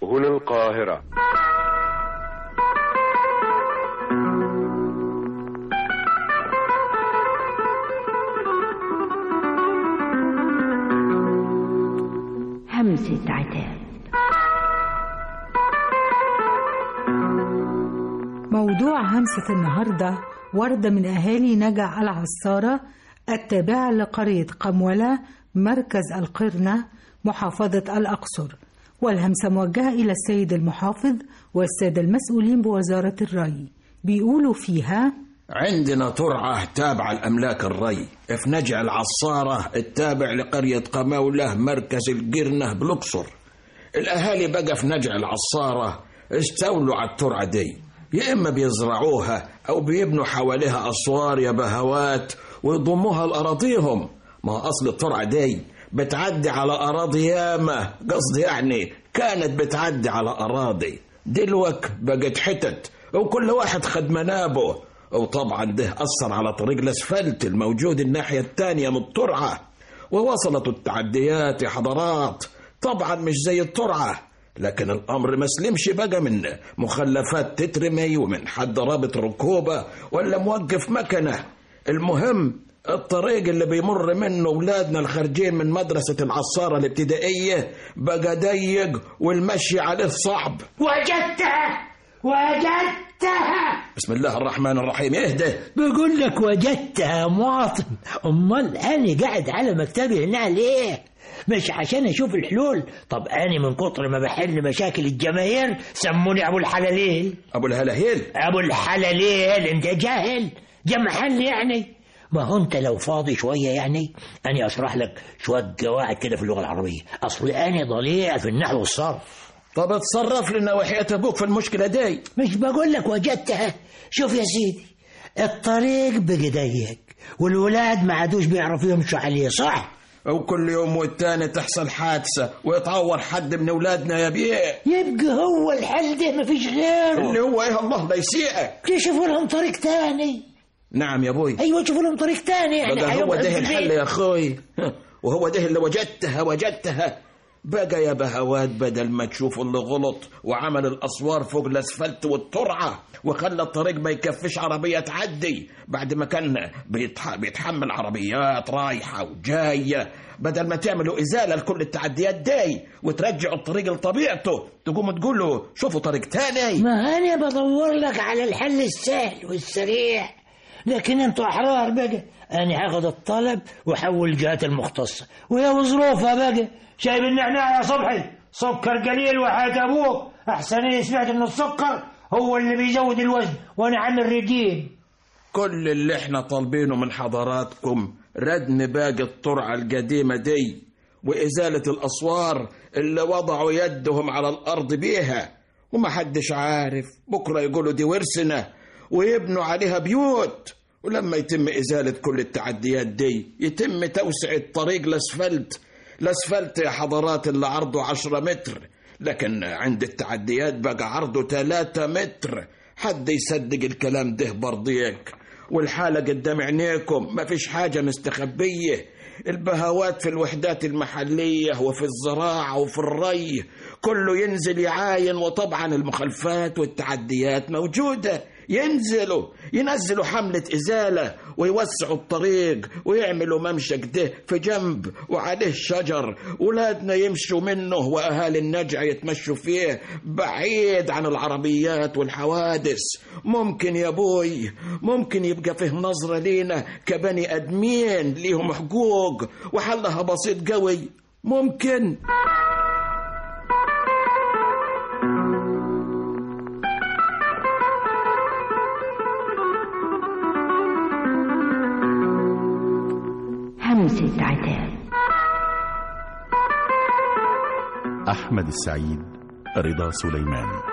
سبل القاهرة همسة عتاب موضوع همسة النهاردة وردة من أهالي نجع العصارة التابعة لقرية قمولة مركز القرنة محافظة الأقصر والهمسة موجهة إلى السيد المحافظ والسادة المسؤولين بوزارة الري بيقولوا فيها عندنا ترعة تابعة لأملاك الري في نجع العصارة التابع لقرية قمولة مركز القرنة بالأقصر الأهالي بقى في نجع العصارة استولوا على الترعة دي يا إما بيزرعوها أو بيبنوا حواليها أسوار يا بهوات ويضموها لأراضيهم ما أصل الترعة دي بتعدي على أراضي ياما قصدي يعني كانت بتعدي على أراضي دلوك بقت حتت وكل واحد خد منابه وطبعا ده أثر على طريق الأسفلت الموجود الناحية التانية من الترعة ووصلت التعديات يا حضرات طبعا مش زي الترعة لكن الأمر ما سلمش بقى من مخلفات تترمي ومن حد رابط ركوبة ولا موقف مكنة المهم الطريق اللي بيمر منه ولادنا الخارجين من مدرسة العصارة الابتدائية بقى ضيق والمشي عليه صعب وجدتها وجدتها بسم الله الرحمن الرحيم اهدى بقول لك وجدتها يا مواطن امال انا قاعد على مكتبي هنا ليه مش عشان اشوف الحلول طب انا من كتر ما بحل مشاكل الجماهير سموني ابو الحلاليل ابو الهلاهيل ابو الحلاليل انت جاهل ده محل يعني ما هو انت لو فاضي شويه يعني انا اشرح لك شويه قواعد كده في اللغه العربيه اصل انا ضليع في النحو والصرف طب اتصرف لنا وحياة ابوك في المشكلة دي مش بقول لك وجدتها شوف يا سيدي الطريق بقى ضيق والولاد ما عادوش بيعرفوا يمشوا عليه صح وكل يوم والتاني تحصل حادثة ويتعور حد من اولادنا يا بيه يبقى هو الحل ده مفيش غيره اللي هو ايه الله لا يسيئك تشوفوا لهم طريق تاني نعم يا ابوي ايوه شوفوا لهم طريق تاني يعني بقى هو هيبقى ده في الحل البيت. يا اخوي وهو ده اللي وجدتها وجدتها بقى يا بهوات بدل ما تشوفوا اللي غلط وعمل الاسوار فوق الاسفلت والترعه وخلى الطريق ما يكفيش عربيه تعدي بعد ما كان بيتح... بيتحمل عربيات رايحه وجايه بدل ما تعملوا ازاله لكل التعديات دي وترجعوا الطريق لطبيعته تقوموا تقولوا شوفوا طريق تاني ما انا بدور لك على الحل السهل والسريع لكن انتوا احرار بقى انا هاخد الطلب واحول الجهات المختصه وهي وظروفها بقى شايب النعناع يا صبحي سكر قليل وحياة ابوك احسن إيه سمعت ان السكر هو اللي بيزود الوزن وانا عامل رجيم كل اللي احنا طالبينه من حضراتكم ردم باقي الطرعة القديمة دي وإزالة الأسوار اللي وضعوا يدهم على الأرض بيها ومحدش عارف بكرة يقولوا دي ورثنا ويبنوا عليها بيوت ولما يتم إزالة كل التعديات دي يتم توسع الطريق الأسفلت الأسفلت يا حضرات اللي عرضه عشرة متر لكن عند التعديات بقى عرضه ثلاثة متر حد يصدق الكلام ده برضيك والحالة قدام عينيكم مفيش حاجة مستخبية البهوات في الوحدات المحلية وفي الزراعة وفي الري كله ينزل يعاين وطبعا المخالفات والتعديات موجودة ينزلوا ينزلوا حملة إزالة ويوسعوا الطريق ويعملوا ممشى كده في جنب وعليه شجر ولادنا يمشوا منه وأهالي النجع يتمشوا فيه بعيد عن العربيات والحوادث ممكن يا بوي ممكن يبقى فيه نظرة لينا كبني أدمين ليهم حقوق وحلها بسيط قوي ممكن همسة عتاب أحمد السعيد رضا سليمان